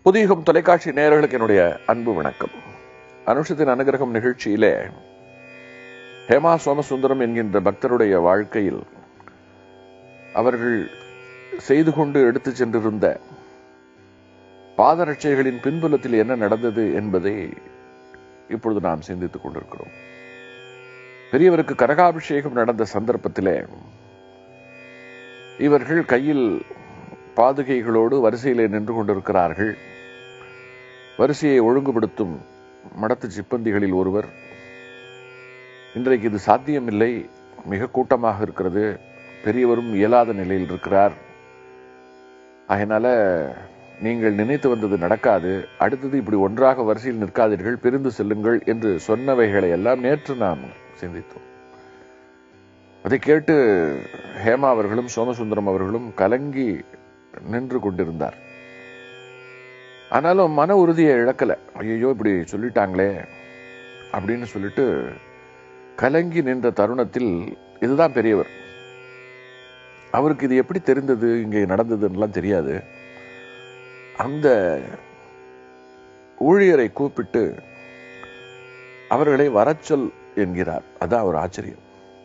புதியுகம் தொலைக்காட்சி நேயர்களுக்கு என்னுடைய அன்பு வணக்கம் அனுஷத்தின் அனுகிரகம் நிகழ்ச்சியிலே ஹேமா சோமசுந்தரம் என்கின்ற பக்தருடைய வாழ்க்கையில் அவர்கள் செய்து கொண்டு எடுத்துச் சென்றிருந்த பாதரட்சைகளின் பின்புலத்தில் என்ன நடந்தது என்பதை இப்பொழுது நாம் சிந்தித்துக் கொண்டிருக்கிறோம் பெரியவருக்கு கரகாபிஷேகம் நடந்த சந்தர்ப்பத்திலே இவர்கள் கையில் பாதுகைகளோடு வரிசையிலே நின்று கொண்டிருக்கிறார்கள் வரிசையை ஒழுங்குபடுத்தும் மடத்து சிப்பந்திகளில் ஒருவர் இன்றைக்கு இது சாத்தியமில்லை மிக கூட்டமாக இருக்கிறது பெரியவரும் இயலாத நிலையில் இருக்கிறார் அதனால நீங்கள் நினைத்து வந்தது நடக்காது அடுத்தது இப்படி ஒன்றாக வரிசையில் நிற்காதீர்கள் பிரிந்து செல்லுங்கள் என்று சொன்னவைகளை எல்லாம் நேற்று நாம் சிந்தித்தோம் அதை கேட்டு ஹேமா அவர்களும் சோமசுந்தரம் அவர்களும் கலங்கி நின்று கொண்டிருந்தார் ஆனாலும் மன உறுதியை இழக்கல ஐயோ இப்படி சொல்லிட்டாங்களே அப்படின்னு சொல்லிட்டு கலங்கி நின்ற தருணத்தில் இதுதான் பெரியவர் அவருக்கு இது எப்படி தெரிந்தது இங்கே நடந்ததுன்னெலாம் தெரியாது அந்த ஊழியரை கூப்பிட்டு அவர்களை வரச்சொல் என்கிறார் அதான் ஒரு ஆச்சரியம்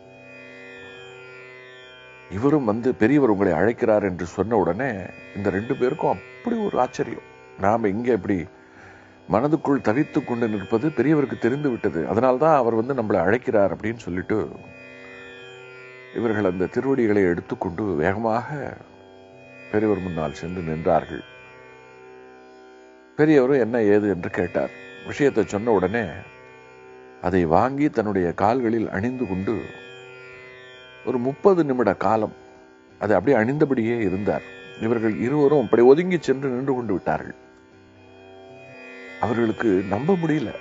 இவரும் வந்து பெரியவர் உங்களை அழைக்கிறார் என்று சொன்ன உடனே இந்த ரெண்டு பேருக்கும் அப்படி ஒரு ஆச்சரியம் நாம இங்க இப்படி மனதுக்குள் தவித்து கொண்டு நிற்பது பெரியவருக்கு தெரிந்து விட்டது அதனால்தான் அவர் வந்து நம்மளை அழைக்கிறார் அப்படின்னு சொல்லிட்டு இவர்கள் அந்த திருவடிகளை எடுத்துக்கொண்டு வேகமாக பெரியவர் முன்னால் சென்று நின்றார்கள் பெரியவரும் என்ன ஏது என்று கேட்டார் விஷயத்தை சொன்ன உடனே அதை வாங்கி தன்னுடைய கால்களில் அணிந்து கொண்டு ஒரு முப்பது நிமிட காலம் அது அப்படியே அணிந்தபடியே இருந்தார் இவர்கள் இருவரும் அப்படி ஒதுங்கி சென்று நின்று கொண்டு விட்டார்கள் அவர்களுக்கு நம்ப முடியல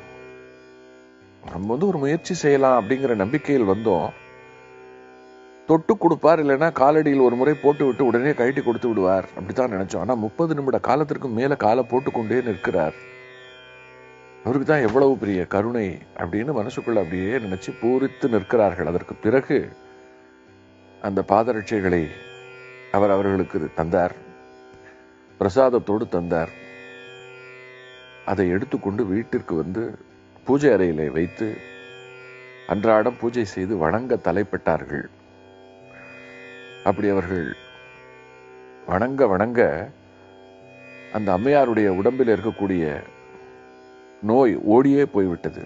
நம்ம வந்து ஒரு முயற்சி செய்யலாம் அப்படிங்கிற நம்பிக்கையில் வந்தோம் தொட்டு கொடுப்பார் இல்லைன்னா காலடியில் ஒரு முறை போட்டு விட்டு உடனே கழட்டி கொடுத்து விடுவார் அப்படித்தான் நினைச்சோம் ஆனா முப்பது நிமிட காலத்திற்கு மேல காலை போட்டுக்கொண்டே நிற்கிறார் அவருக்கு தான் எவ்வளவு பெரிய கருணை அப்படின்னு மனசுக்குள்ள அப்படியே நினைச்சு பூரித்து நிற்கிறார்கள் அதற்கு பிறகு அந்த பாதரட்சைகளை அவர் அவர்களுக்கு தந்தார் பிரசாதத்தோடு தந்தார் அதை எடுத்துக்கொண்டு வீட்டிற்கு வந்து பூஜை அறையிலே வைத்து அன்றாடம் பூஜை செய்து வணங்க தலைப்பட்டார்கள் அப்படி அவர்கள் வணங்க வணங்க அந்த அம்மையாருடைய உடம்பில் இருக்கக்கூடிய நோய் ஓடியே போய்விட்டது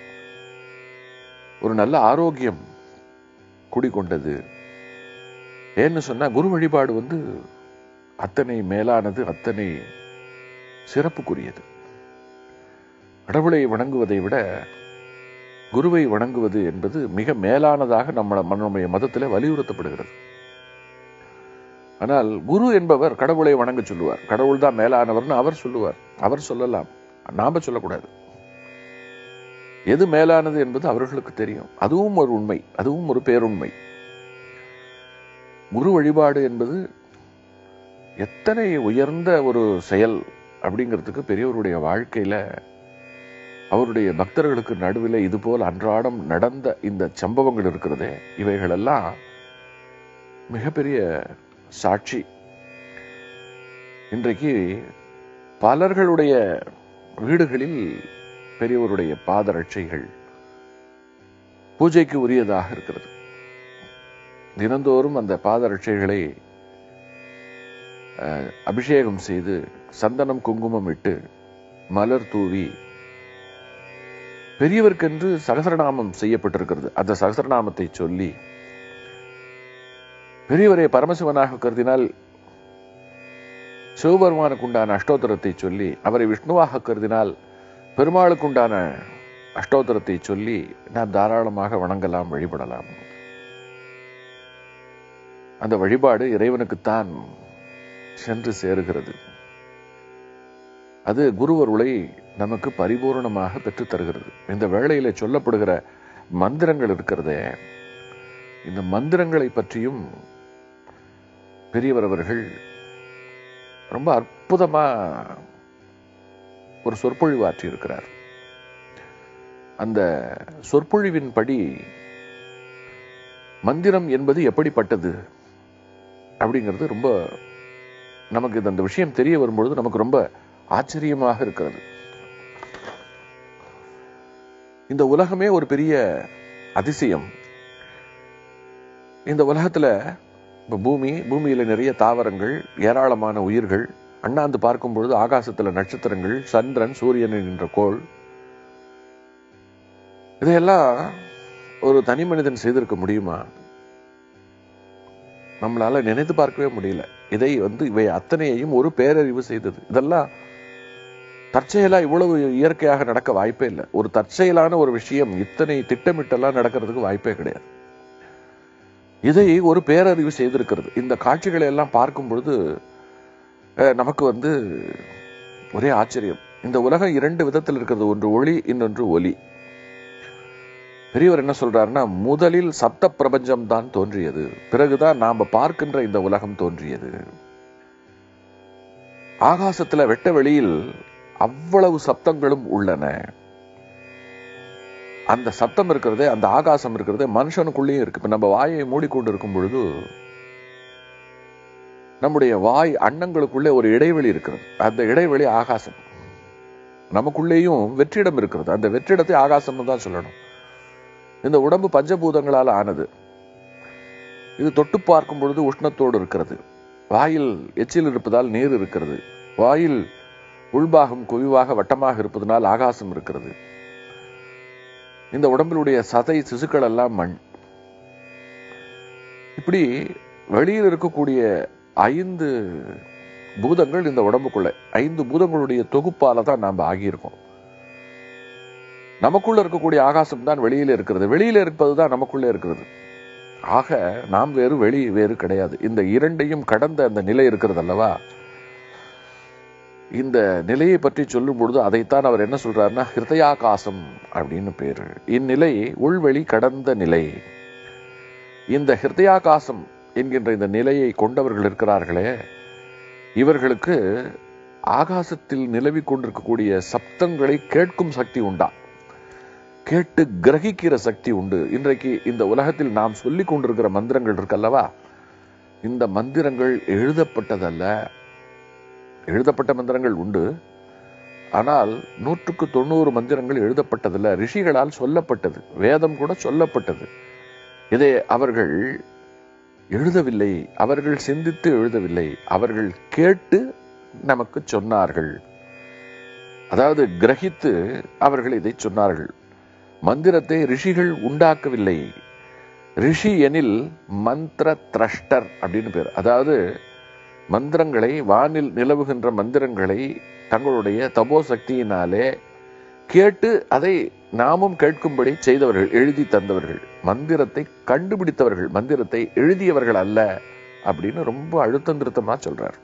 ஒரு நல்ல ஆரோக்கியம் குடிக்கொண்டது ஏன்னு சொன்னா குரு வழிபாடு வந்து அத்தனை மேலானது அத்தனை சிறப்புக்குரியது கடவுளை வணங்குவதை விட குருவை வணங்குவது என்பது மிக மேலானதாக நம்ம நம்முடைய மதத்தில் வலியுறுத்தப்படுகிறது ஆனால் குரு என்பவர் கடவுளை வணங்க சொல்லுவார் கடவுள் தான் மேலானவர்னு அவர் சொல்லுவார் அவர் சொல்லலாம் நாம சொல்லக்கூடாது எது மேலானது என்பது அவர்களுக்கு தெரியும் அதுவும் ஒரு உண்மை அதுவும் ஒரு பேருண்மை குரு வழிபாடு என்பது எத்தனை உயர்ந்த ஒரு செயல் அப்படிங்கிறதுக்கு பெரியவருடைய வாழ்க்கையில அவருடைய பக்தர்களுக்கு நடுவில் இதுபோல் அன்றாடம் நடந்த இந்த சம்பவங்கள் இருக்கிறதே இவைகளெல்லாம் மிகப்பெரிய சாட்சி இன்றைக்கு பலர்களுடைய வீடுகளில் பெரியவருடைய பாதரட்சைகள் பூஜைக்கு உரியதாக இருக்கிறது தினந்தோறும் அந்த பாதரட்சைகளை அபிஷேகம் செய்து சந்தனம் குங்குமம் இட்டு மலர் தூவி பெரியவர்க்கென்று சகசரநாமம் செய்யப்பட்டிருக்கிறது அந்த சகசரநாமத்தை சொல்லி பெரியவரை பரமசிவனாக கருதினால் சிவபெருமானுக்கு உண்டான அஷ்டோத்தரத்தை சொல்லி அவரை விஷ்ணுவாக கருதினால் பெருமாளுக்கு உண்டான அஷ்டோத்தரத்தை சொல்லி நாம் தாராளமாக வணங்கலாம் வழிபடலாம் அந்த வழிபாடு இறைவனுக்குத்தான் சென்று சேருகிறது அது குருவருளை நமக்கு பரிபூர்ணமாக பெற்றுத் தருகிறது இந்த வேளையில சொல்லப்படுகிற மந்திரங்கள் இருக்கிறதே இந்த மந்திரங்களை பற்றியும் பெரியவர் அவர்கள் ரொம்ப அற்புதமா ஒரு சொற்பொழிவு ஆற்றி இருக்கிறார் அந்த சொற்பொழிவின்படி மந்திரம் என்பது எப்படிப்பட்டது அப்படிங்கிறது ரொம்ப நமக்கு இது அந்த விஷயம் தெரிய வரும்பொழுது நமக்கு ரொம்ப ஆச்சரியமாக இருக்கிறது இந்த உலகமே ஒரு பெரிய அதிசயம் இந்த உலகத்துல இப்ப பூமி பூமியில நிறைய தாவரங்கள் ஏராளமான உயிர்கள் அண்ணாந்து பார்க்கும் பொழுது ஆகாசத்துல நட்சத்திரங்கள் சந்திரன் சூரியன் என்கின்ற கோள் இதையெல்லாம் ஒரு தனி மனிதன் செய்திருக்க முடியுமா நம்மளால நினைத்து பார்க்கவே முடியல இதை வந்து இவை அத்தனையையும் ஒரு பேரறிவு செய்தது இதெல்லாம் தற்செயலா இவ்வளவு இயற்கையாக நடக்க வாய்ப்பே இல்லை ஒரு தற்செயலான ஒரு விஷயம் இத்தனை திட்டமிட்டெல்லாம் நடக்கிறதுக்கு வாய்ப்பே கிடையாது இதை ஒரு பேரறிவு செய்திருக்கிறது இந்த காட்சிகளை எல்லாம் பார்க்கும் பொழுது அஹ், நமக்கு வந்து ஒரே ஆச்சரியம் இந்த உலகம் இரண்டு விதத்தில் இருக்கிறது ஒன்று ஒளி இன்னொன்று ஒலி பெரியவர் என்ன சொல்றாருன்னா முதலில் சப்த பிரபஞ்சம் தான் தோன்றியது பிறகுதான் நாம பார்க்கின்ற இந்த உலகம் தோன்றியது ஆகாசத்துல வெட்ட வெளியில் அவ்வளவு சப்தங்களும் உள்ளன அந்த சப்தம் இருக்கிறதே அந்த ஆகாசம் இருக்கிறதே மனுஷனுக்குள்ளேயும் இருக்கு இப்ப நம்ம வாயை மூடிக்கொண்டு இருக்கும் பொழுது நம்முடைய வாய் அன்னங்களுக்குள்ளே ஒரு இடைவெளி இருக்கிறது அந்த இடைவெளி ஆகாசம் நமக்குள்ளேயும் வெற்றிடம் இருக்கிறது அந்த வெற்றிடத்தை ஆகாசம்னு தான் சொல்லணும் இந்த உடம்பு பஞ்சபூதங்களால் ஆனது இது தொட்டு பார்க்கும் பொழுது உஷ்ணத்தோடு இருக்கிறது வாயில் எச்சில் இருப்பதால் நீர் இருக்கிறது வாயில் உள்பாகம் குவிவாக வட்டமாக இருப்பதனால் ஆகாசம் இருக்கிறது இந்த உடம்பிலுடைய சதை சிசுக்கள் எல்லாம் மண் இப்படி வெளியில் இருக்கக்கூடிய ஐந்து பூதங்கள் இந்த உடம்புக்குள்ள ஐந்து பூதங்களுடைய தொகுப்பால தான் நாம் ஆகியிருக்கோம் நமக்குள்ள இருக்கக்கூடிய ஆகாசம் தான் வெளியில இருக்கிறது வெளியில இருப்பது தான் நமக்குள்ள இருக்கிறது ஆக நாம் வேறு வெளி வேறு கிடையாது இந்த இரண்டையும் கடந்த அந்த நிலை இருக்கிறது அல்லவா இந்த நிலையை பற்றி சொல்லும் பொழுது அதைத்தான் அவர் என்ன சொல்றாருன்னா ஹிருதயாகாசம் அப்படின்னு பேரு இந்நிலை உள்வெளி கடந்த நிலை இந்த ஹிருதயாகாசம் என்கின்ற இந்த நிலையை கொண்டவர்கள் இருக்கிறார்களே இவர்களுக்கு ஆகாசத்தில் நிலவி கொண்டிருக்கக்கூடிய சப்தங்களை கேட்கும் சக்தி உண்டா கேட்டு கிரகிக்கிற சக்தி உண்டு இன்றைக்கு இந்த உலகத்தில் நாம் சொல்லிக் கொண்டிருக்கிற மந்திரங்கள் இருக்கல்லவா இந்த மந்திரங்கள் எழுதப்பட்டதல்ல எழுதப்பட்ட மந்திரங்கள் உண்டு ஆனால் நூற்றுக்கு தொண்ணூறு மந்திரங்கள் எழுதப்பட்டதல்ல ரிஷிகளால் சொல்லப்பட்டது வேதம் கூட சொல்லப்பட்டது இதை அவர்கள் எழுதவில்லை அவர்கள் சிந்தித்து எழுதவில்லை அவர்கள் கேட்டு நமக்கு சொன்னார்கள் அதாவது கிரகித்து அவர்கள் இதை சொன்னார்கள் மந்திரத்தை ரிஷிகள் உண்டாக்கவில்லை ரிஷி எனில் மந்திர திரஷ்டர் அப்படின்னு பேர் அதாவது மந்திரங்களை வானில் நிலவுகின்ற மந்திரங்களை தங்களுடைய தபோ சக்தியினாலே கேட்டு அதை நாமும் கேட்கும்படி செய்தவர்கள் எழுதி தந்தவர்கள் மந்திரத்தை கண்டுபிடித்தவர்கள் மந்திரத்தை எழுதியவர்கள் அல்ல அப்படின்னு ரொம்ப அழுத்தம் திருத்தமா சொல்றார்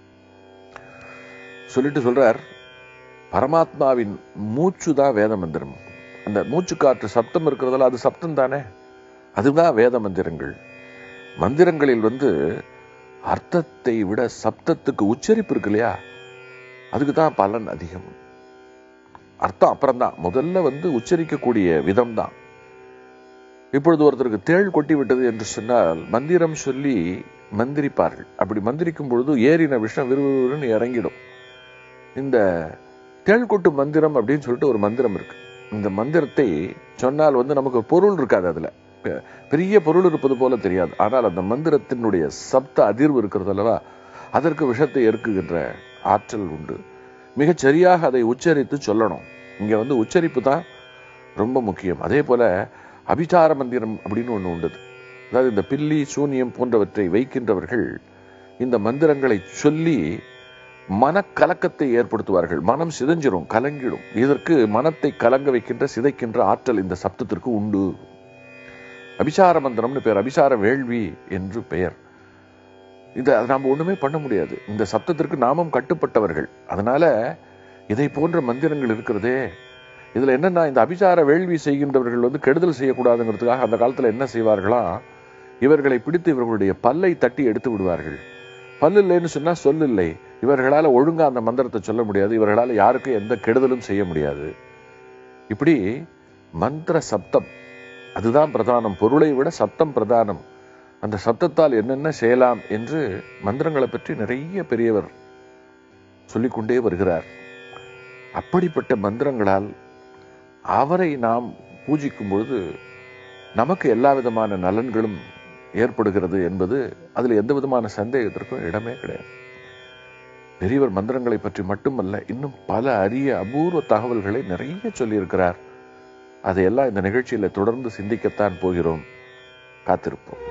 சொல்லிட்டு சொல்றார் பரமாத்மாவின் மூச்சு தான் வேத மந்திரம் அந்த மூச்சு காற்று சப்தம் இருக்கிறதால அது சப்தம் தானே அதுதான் வேத மந்திரங்கள் மந்திரங்களில் வந்து அர்த்தத்தை விட சப்தத்துக்கு உச்சரிப்பு இருக்கு இல்லையா அதுக்கு தான் பலன் அதிகம் அர்த்தம் அப்புறம்தான் முதல்ல வந்து உச்சரிக்கக்கூடிய விதம் தான் இப்பொழுது ஒருத்தருக்கு தேள் கொட்டி விட்டது என்று சொன்னால் மந்திரம் சொல்லி மந்திரிப்பார்கள் அப்படி மந்திரிக்கும் பொழுது ஏறின விஷம் விறுவிறுன்னு இறங்கிடும் இந்த தேள் கொட்டு மந்திரம் அப்படின்னு சொல்லிட்டு ஒரு மந்திரம் இருக்கு இந்த மந்திரத்தை சொன்னால் வந்து நமக்கு ஒரு பொருள் இருக்காது அதுல பெ- பெரிய பொருள் இருப்பது போல தெரியாது ஆனால் அந்த மந்திரத்தினுடைய சப்த அதிர்வு இருக்கிறது அல்லவா அதற்கு விஷத்தை எருக்குகின்ற ஆற்றல் உண்டு மிகச் சரியாக அதை உச்சரித்து சொல்லணும் இங்க வந்து உச்சரிப்பு தான் ரொம்ப முக்கியம் அதே போல அபிசார மந்திரம் அப்படின்னு ஒண்ணு உண்டு அதாவது இந்த பில்லி சூனியம் போன்றவற்றை வைக்கின்றவர்கள் இந்த மந்திரங்களை சொல்லி மனக்கலக்கத்தை ஏற்படுத்துவார்கள் மனம் சிதைஞ்சிரும் கலங்கிடும் இதற்கு மனத்தை கலங்க வைக்கின்ற சிதைக்கின்ற ஆற்றல் இந்த சப்தத்திற்கு உண்டு அபிசார மந்திரம்னு பெயர் அபிசார வேள்வி என்று பெயர் இதை அதை நாம் ஒண்ணுமே பண்ண முடியாது இந்த சப்தத்திற்கு நாமும் கட்டுப்பட்டவர்கள் அதனால இதை போன்ற மந்திரங்கள் இருக்கிறதே இதுல என்னன்னா இந்த அபிசார வேள்வி செய்கின்றவர்கள் வந்து கெடுதல் செய்யக்கூடாதுங்கிறதுக்காக அந்த காலத்துல என்ன செய்வார்களாம் இவர்களை பிடித்து இவர்களுடைய பல்லை தட்டி எடுத்து விடுவார்கள் பல்லு இல்லைன்னு சொன்னா சொல் இல்லை இவர்களால ஒழுங்கா அந்த மந்திரத்தை சொல்ல முடியாது இவர்களால யாருக்கும் எந்த கெடுதலும் செய்ய முடியாது இப்படி மந்திர சப்தம் அதுதான் பிரதானம் பொருளை விட சப்தம் பிரதானம் அந்த சப்தத்தால் என்னென்ன செய்யலாம் என்று மந்திரங்களை பற்றி நிறைய பெரியவர் சொல்லிக்கொண்டே வருகிறார் அப்படிப்பட்ட மந்திரங்களால் அவரை நாம் பூஜிக்கும் பொழுது நமக்கு எல்லா விதமான நலன்களும் ஏற்படுகிறது என்பது அதில் எந்த விதமான சந்தேகத்திற்கும் இடமே கிடையாது பெரியவர் மந்திரங்களை பற்றி மட்டுமல்ல இன்னும் பல அரிய அபூர்வ தகவல்களை நிறைய சொல்லியிருக்கிறார் அதையெல்லாம் இந்த நிகழ்ச்சியில தொடர்ந்து சிந்திக்கத்தான் போகிறோம் காத்திருப்போம்